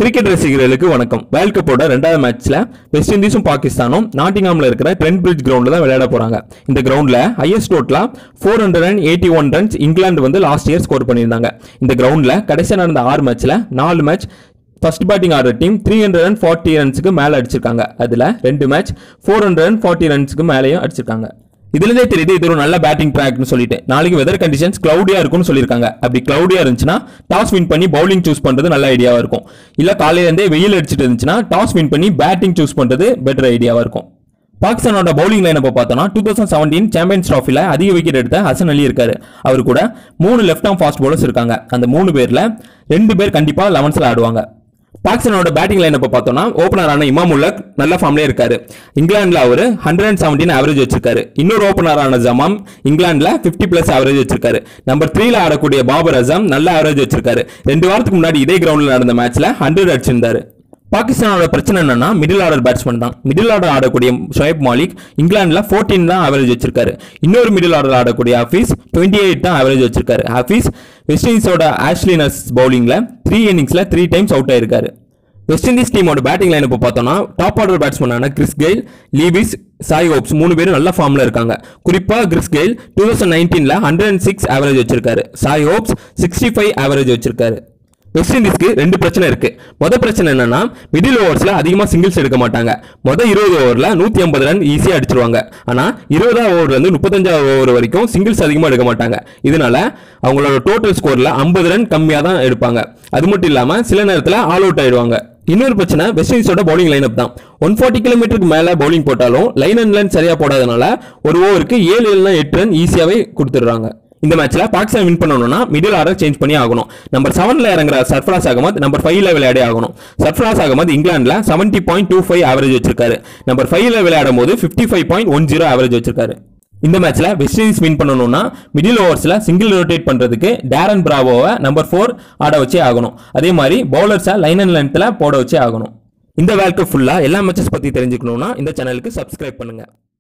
cricket ரசிகர்களுக்கு வணக்கம் world கப்போட ரெண்டாவது மேட்ச்ல வெஸ்ட் இண்டீஸும் பாகிஸ்தானும் நாட்டிங்ஹாம்ல இருக்கிற ட்ரெண்ட் பிரிட்ஜ் கிரவுண்ட்ல தான் விளையாட போறாங்க இந்த கிரவுண்ட்ல ஹையஸ்ட் டோட்டலா four hundred and eighty one runs England வந்து லாஸ்ட் இயர் ஸ்கோர் பண்ணியிருந்தாங்க இந்த கிரவுண்ட்ல கடைசியா நடந்த ஆறு மேட்ச்ல நாலு மேட்ச் ஃபர்ஸ்ட் பேட்டிங் ஆடுற team three hundred and forty ரன்ஸுக்கு மேலே அடிச்சிருக்காங்க அதில் ரெண்டு match four hundred and forty ரன்ஸுக்கு மேலேயும் அடிச்சிருக்காங்க இதுலேருந்தே தெரியுது இது ஒரு நல்ல பேட்டிங் ட்ராக்னு சொல்லிட்டு நாளைக்கு வெதர் கண்டிஷன்ஸ் க்ளௌடியா இருக்கும்னு சொல்லியிருக்காங்க அப்படி க்ளௌடியா இருந்துச்சுன்னா டாஸ் வின் பண்ணி பவுலிங் சூஸ் பண்றது நல்ல ஐடியாவா இருக்கும் இல்ல காலையில இருந்தே வெயில் அடிச்சிட்டு இருந்துச்சுன்னா டாஸ் வின் பண்ணி பேட்டிங் சூஸ் பண்றது பெட்டர் ஐடியாவா இருக்கும் பாகிஸ்தானோட பவுலிங் லைன் பார்த்தோம்னா டூ தௌசண்ட் செவன்டீன் சாம்பியன்ஸ் ட்ராஃபில அதிக விக்கெட் எடுத்த ஹசன் அலி இருக்காரு அவர் கூட மூணு லெஃப்ட் ஆம் ஃபாஸ்ட் பவுலர்ஸ் இருக்காங்க அந்த மூணு பேர்ல ரெண்டு பேர் கண்டிப்பா லெவன்ஸ்ல ஆடுவாங்க பாகிஸ்தானோட பேட்டிங் லைன் இப்போ பார்த்தோம்னா ஓப்பனரான இமாம் உல்லக் நல்ல ஃபார்ம்லேயே இருக்காரு இங்கிலாந்துல அவர் ஹண்ட்ரட் அண்ட் செவன்டீன் ஆவரேஜ் வச்சிருக்காரு இன்னொரு ஓப்பனரான ஜமாம் இங்கிலாந்துல ஃபிஃப்டி பிளஸ் ஆவரேஜ் வச்சிருக்காரு நம்பர் த்ரீல ஆடக்கூடிய பாபர் அசம் நல்ல ஆவரேஜ் வச்சிருக்காரு ரெண்டு வாரத்துக்கு முன்னாடி இதே கிரவுண்ட்ல நடந்த மேட்ச்ல ஹண்ட்ரட் அடிச்சிருந்தாரு பாகிஸ்தானோட பிரச்சனை என்னன்னா மிடில் ஆர்டர் பேட்ஸ்மேன் தான் மிடில் ஆர்டர் ஆடக்கூடிய ஷோயப் மாலிக் இங்கிலாந்துல 14 தான் ஆவரேஜ் வச்சிருக்காரு இன்னொரு மிடில் ஆர்டர் ஆடக்கூடிய ஹஃபீஸ் டுவெண்ட்டி எயிட் தான் ஆவரேஜ் வச்சிருக்காரு ஹஃபீஸ் வெஸ்ட் இண்டீஸோட ஆஷ்லினஸ் பவுலிங்ல த்ரீ இன்னிங்ஸ்ல த்ரீ டைம்ஸ் அவுட் ஆயிருக்காரு வெஸ்ட் இண்டீஸ் டீமோட பேட்டிங் லைன் இப்போ பார்த்தோம்னா டாப் ஆர்டர் பேட்ஸ்மேனான Chris Gayle Lewis Shai Hopes மூணு பேரும் நல்ல ஃபார்ம்ல இருக்காங்க குறிப்பா கிறிஸ் கெயில் டூ தௌசண்ட் நைன்டீன்ல ஹண்ட்ரட் அண்ட் சிக்ஸ் ஆவரேஜ் வச்சிருக்காரு Shai Hopes sixty five average வச்சிருக்காரு வெஸ்ட் இண்டீஸ்க்கு ரெண்டு பிரச்சனை இருக்கு மொதல் பிரச்சனை என்னன்னா மிடில் ஓவர்ஸ்ல அதிகமா சிங்கிள்ஸ் எடுக்க மாட்டாங்க மொதல் இருபது ஓவர்ல நூத்தி ஐம்பது ரன் ஈஸியா அடிச்சிருவாங்க ஆனா இருபதாவது ஓவர் வந்து முப்பத்தஞ்சாவது ஓவர் வரைக்கும் சிங்கிள்ஸ் அதிகமா எடுக்க மாட்டாங்க இதனால அவங்களோட டோட்டல் ஸ்கோர்ல ஐம்பது ரன் கம்மியா தான் எடுப்பாங்க அது மட்டும் இல்லாம சில நேரத்துல ஆல் அவுட் ஆயிடுவாங்க இன்னொரு பிரச்சனை வெஸ்ட் இண்டீஸோட பவுலிங் லைனப் தான் ஒன் ஃபார்ட்டி கிலோமீட்டருக்கு மேல பவுலிங் போட்டாலும் லைன் அண்ட் லைன் சரியா போடாதனால ஒரு ஓவருக்கு ஏழு இல்லைன்னா எட்டு ரன் ஈஸியாவே கொடுத்துடுறாங்க இந்த மேட்ச்ல பாகிஸ்தான் வின் பண்ணணும்னா மிடில் ஆர்டர் சேஞ்ச் பண்ணி ஆகணும் நம்பர் செவன்ல இறங்குற சர்ஃபராஸ் அகமத் நம்பர் ஃபைவ்ல விளையாடி ஆகணும் சர்ஃபராஸ் அகமத் இங்கிலாந்துல seventy point two five average வச்சிருக்காரு நம்பர் ஃபைவ்ல விளையாடும் போது fifty five point one zero average வச்சிருக்காரு இந்த மேட்ச்ல வெஸ்ட் இண்டீஸ் வின் பண்ணணும்னா மிடில் ஓவர்ஸ்ல சிங்கிள் ரொட்டேட் பண்றதுக்கு டேரன் பிராவோவை நம்பர் ஃபோர் ஆட வச்சே ஆகணும் அதே மாதிரி பவுலர்ஸை லைன் அண்ட் லென்த்ல போட வச்சே ஆகணும் இந்த வேல்க்கு ஃபுல்லா எல்லா மேட்சஸ் பத்தி தெரிஞ்சுக்கணும்னா இந்த சேனலுக்கு சப்ஸ்கிரைப் பண்ணுங்க